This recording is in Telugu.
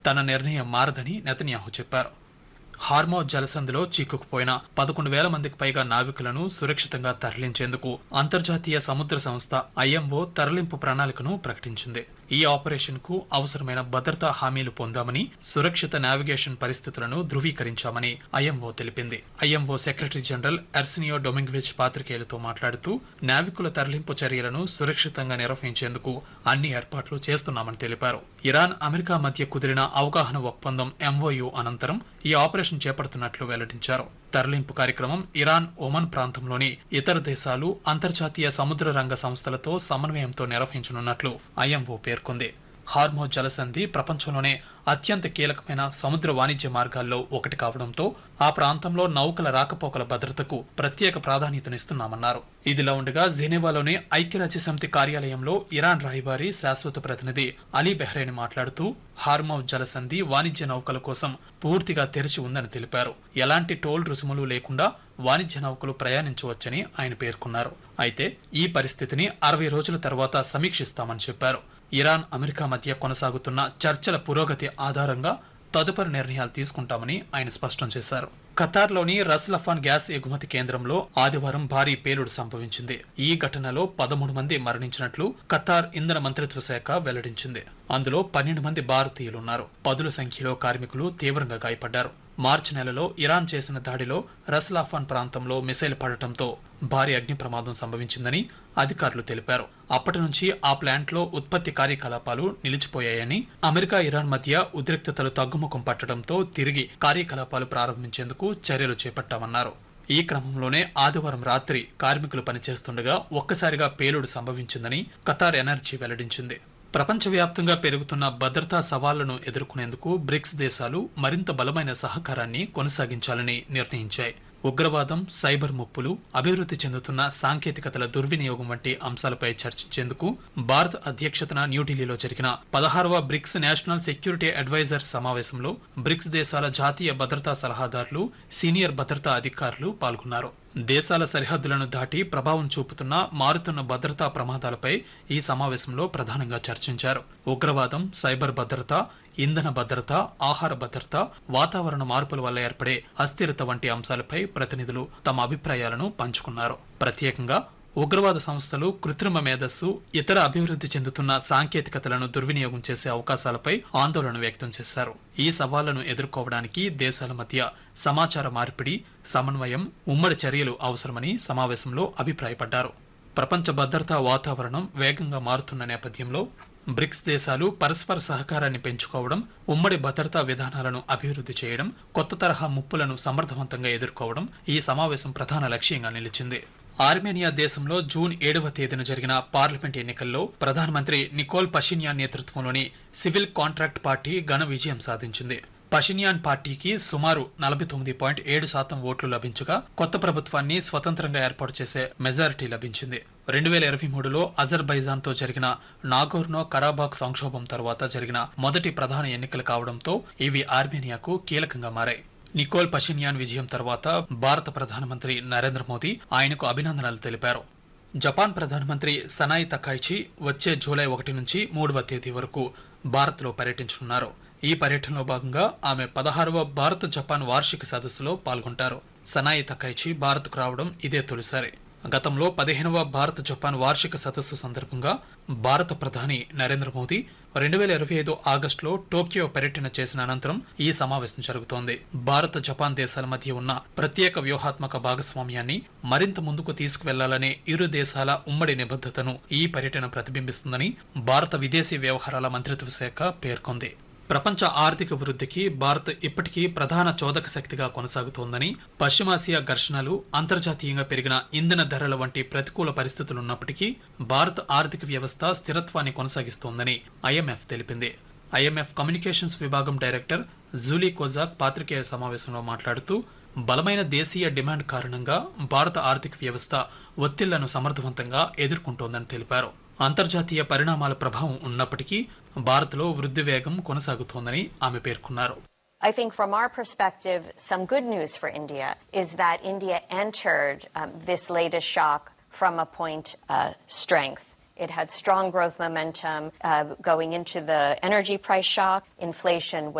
తన నిర్ణయం మారదని నెతన్యాహు చెప్పారు హార్మో జలసంధిలో చిక్కుకుపోయిన పదకొండు వేల మందికి పైగా నావికులను సురక్షితంగా తరలించేందుకు అంతర్జాతీయ సముద్ర సంస్థ ఐఎంఓ తరలింపు ప్రణాళికను ప్రకటించింది ఈ ఆపరేషన్ కు అవసరమైన భద్రతా హామీలు పొందామని సురక్షిత నావిగేషన్ పరిస్థితులను ధృవీకరించామని ఐఎంఓ తెలిపింది IMO secretary general Arsenio Dominguez పాత్రికేయులతో మాట్లాడుతూ నావికుల తరలింపు చర్యలను సురక్షితంగా నిర్వహించేందుకు అన్ని ఏర్పాట్లు చేస్తున్నామని తెలిపారు ఇరాన్ అమెరికా మధ్య కుదిరిన అవగాహన ఒప్పందం ఎంఓయు అనంతరం ఈ ఆపరేషన్ చేపడుతున్నట్లు వెల్లడించారు తరలింపు కార్యక్రమం ఇరాన్ ఒమన్ ప్రాంతంలోని ఇతర దేశాలు అంతర్జాతీయ సముద్ర రంగ సంస్థలతో సమన్వయంతో నిర్వహించనున్నట్లు ఐఎంఓ పేర్కొంది హార్మో జలసంధి ప్రపంచంలోనే అత్యంత కీలకమైన సముద్ర వాణిజ్య మార్గాల్లో ఒకటి కావడంతో ఆ ప్రాంతంలో నౌకల రాకపోకల భద్రతకు ప్రత్యేక ప్రాధాన్యతనిస్తున్నామన్నారు ఇదిలా ఉండగా జెనీవాలోని ఐక్యరాజ్య సమితి కార్యాలయంలో ఇరాన్ రాయబారి శాశ్వత ప్రతినిధి అలీ బెహ్రేని మాట్లాడుతూ హార్మో జలసంధి వాణిజ్య నౌకల కోసం పూర్తిగా తెరిచి ఉందని తెలిపారు ఎలాంటి టోల్ రుసుములు లేకుండా వాణిజ్య నౌకలు ప్రయాణించవచ్చని ఆయన పేర్కొన్నారు అయితే ఈ పరిస్థితిని అరవై రోజుల తర్వాత సమీక్షిస్తామని చెప్పారు ఇరాన్ అమెరికా మధ్య కొనసాగుతున్న చర్చల పురోగతి ఆధారంగా తదుపరి నిర్ణయాలు తీసుకుంటామని ఆయన స్పష్టం చేశారు ఖతార్లోని రస్లఫాన్ గ్యాస్ ఎగుమతి కేంద్రంలో ఆదివారం భారీ పేలుడు సంభవించింది ఈ ఘటనలో పదమూడు మంది మరణించినట్లు ఖతార్ ఇంధన మంత్రిత్వ శాఖ వెల్లడించింది అందులో పన్నెండు మంది భారతీయులున్నారు పదుల సంఖ్యలో కార్మికులు తీవ్రంగా గాయపడ్డారు మార్చి నెలలో ఇరాన్ చేసిన దాడిలో రస్లాఫాన్ ప్రాంతంలో మిసైల్ పడటంతో భారీ అగ్ని ప్రమాదం సంభవించిందని అధికారులు తెలిపారు అప్పటి నుంచి ఆ ప్లాంట్లో ఉత్పత్తి కార్యకలాపాలు నిలిచిపోయాయని అమెరికా ఇరాన్ మధ్య ఉద్రిక్తతలు తగ్గుముఖం పట్టడంతో తిరిగి కార్యకలాపాలు ప్రారంభించేందుకు చర్యలు చేపట్టామన్నారు ఈ క్రమంలోనే ఆదివారం రాత్రి కార్మికులు పనిచేస్తుండగా ఒక్కసారిగా పేలుడు సంభవించిందని ఖతార్ ఎనర్జీ వెల్లడించింది ప్రపంచవ్యాప్తంగా పెరుగుతున్న భద్రతా సవాళ్లను ఎదుర్కొనేందుకు బ్రిక్స్ దేశాలు మరింత బలమైన సహకారాన్ని కొనసాగించాలని నిర్ణయించాయి ఉగ్రవాదం సైబర్ ముప్పులు అభివృద్ధి చెందుతున్న సాంకేతికతల దుర్వినియోగం వంటి అంశాలపై చర్చించేందుకు భారత్ అధ్యక్షతన న్యూఢిల్లీలో జరిగిన పదహారవ బ్రిక్స్ నేషనల్ సెక్యూరిటీ అడ్వైజర్ సమావేశంలో బ్రిక్స్ దేశాల జాతీయ భద్రతా సలహాదారులు సీనియర్ భద్రతా అధికారులు పాల్గొన్నారు దేశాల సరిహద్దులను దాటి ప్రభావం చూపుతున్న మారుతున్న భద్రతా ప్రమాదాలపై ఈ సమావేశంలో ప్రధానంగా చర్చించారు ఉగ్రవాదం సైబర్ భద్రత ఇంధన భద్రత ఆహార భద్రత వాతావరణ మార్పుల వల్ల ఏర్పడే అస్థిరత వంటి అంశాలపై ప్రతినిధులు తమ అభిప్రాయాలను పంచుకున్నారు ప్రత్యేకంగా ఉగ్రవాద సంస్థలు కృత్రిమ మేధస్సు ఇతర అభివృద్ధి చెందుతున్న సాంకేతికతలను దుర్వినియోగం చేసే అవకాశాలపై ఆందోళన వ్యక్తం చేశారు ఈ సవాళ్లను ఎదుర్కోవడానికి దేశాల మధ్య సమాచార మార్పిడి సమన్వయం ఉమ్మడి చర్యలు అవసరమని సమావేశంలో అభిప్రాయపడ్డారు ప్రపంచ భద్రతా వాతావరణం వేగంగా మారుతున్న నేపథ్యంలో బ్రిక్స్ దేశాలు పరస్పర సహకారాన్ని పెంచుకోవడం ఉమ్మడి భద్రతా విధానాలను అభివృద్ధి చేయడం కొత్త తరహా ముప్పులను సమర్థవంతంగా ఎదుర్కోవడం ఈ సమావేశం ప్రధాన లక్ష్యంగా నిలిచింది ఆర్మేనియా దేశంలో జూన్ ఏడవ తేదీన జరిగిన పార్లమెంట్ ఎన్నికల్లో ప్రధానమంత్రి నికోల్ పషిన్యాన్ నేతృత్వంలోని సివిల్ కాంట్రాక్ట్ పార్టీ ఘన విజయం సాధించింది పషిన్యాన్ పార్టీకి సుమారు నలభై తొమ్మిది పాయింట్ ఏడు శాతం ఓట్లు లభించగా కొత్త ప్రభుత్వాన్ని స్వతంత్రంగా ఏర్పాటు చేసే మెజారిటీ లభించింది రెండు వేల ఇరవై మూడులో అజర్బైజాన్ తో జరిగిన నాగోర్నో కరాబాక్ సంక్షోభం తర్వాత జరిగిన మొదటి ప్రధాన ఎన్నికలు కావడంతో ఇవి ఆర్మేనియాకు కీలకంగా మారాయి నికోల్ పషిన్యాన్ విజయం తర్వాత భారత ప్రధానమంత్రి నరేంద్ర మోదీ ఆయనకు అభినందనలు తెలిపారు జపాన్ ప్రధానమంత్రి సనాయి తకాయిచి వచ్చే జూలై ఒకటి నుంచి మూడవ తేదీ వరకు భారత్లో పర్యటించనున్నారు ఈ పర్యటనలో భాగంగా ఆమె పదహారవ భారత్ జపాన్ వార్షిక సదస్సులో పాల్గొంటారు సనాయి తకైచి భారత్కు రావడం ఇదే తొలిసారి గతంలో పదిహేనవ భారత్ జపాన్ వార్షిక సదస్సు సందర్భంగా భారత ప్రధాని నరేంద్ర మోదీ రెండు వేల ఇరవై ఐదు ఆగస్టులో టోక్యో పర్యటన చేసిన అనంతరం ఈ సమావేశం జరుగుతోంది భారత్ జపాన్ దేశాల మధ్య ఉన్న ప్రత్యేక వ్యూహాత్మక భాగస్వామ్యాన్ని మరింత ముందుకు తీసుకువెళ్లాలనే ఇరు దేశాల ఉమ్మడి నిబద్ధతను ఈ పర్యటన ప్రతిబింబిస్తుందని భారత విదేశీ వ్యవహారాల మంత్రిత్వ శాఖ పేర్కొంది ప్రపంచ ఆర్థిక వృద్ధికి భారత్ ఇప్పటికీ ప్రధాన చోదక శక్తిగా కొనసాగుతోందని పశ్చిమాసియా ఘర్షణలు అంతర్జాతీయంగా పెరిగిన ఇంధన ధరల వంటి ప్రతికూల పరిస్థితులున్నప్పటికీ భారత్ ఆర్థిక వ్యవస్థ స్థిరత్వాన్ని కొనసాగిస్తోందని ఐఎంఎఫ్ తెలిపింది ఐఎంఎఫ్ కమ్యూనికేషన్స్ విభాగం డైరెక్టర్ జూలీ కోజాక్ పాత్రికేయ సమావేశంలో మాట్లాడుతూ బలమైన దేశీయ డిమాండ్ కారణంగా భారత ఆర్థిక వ్యవస్థ ఒత్తిళ్లను సమర్థవంతంగా ఎదుర్కొంటోందని తెలిపారు అంతర్జాతీయ పరిణామాల ప్రభావం ఉన్నప్పటికీ భారత్లో వృద్ధి వేగం కొనసాగుతోందని ఆమె పేర్కొన్నారు I think from our perspective, some good news for India is that India entered um, this latest shock from a point of strength. It had strong growth momentum uh, going into the energy price shock. Inflation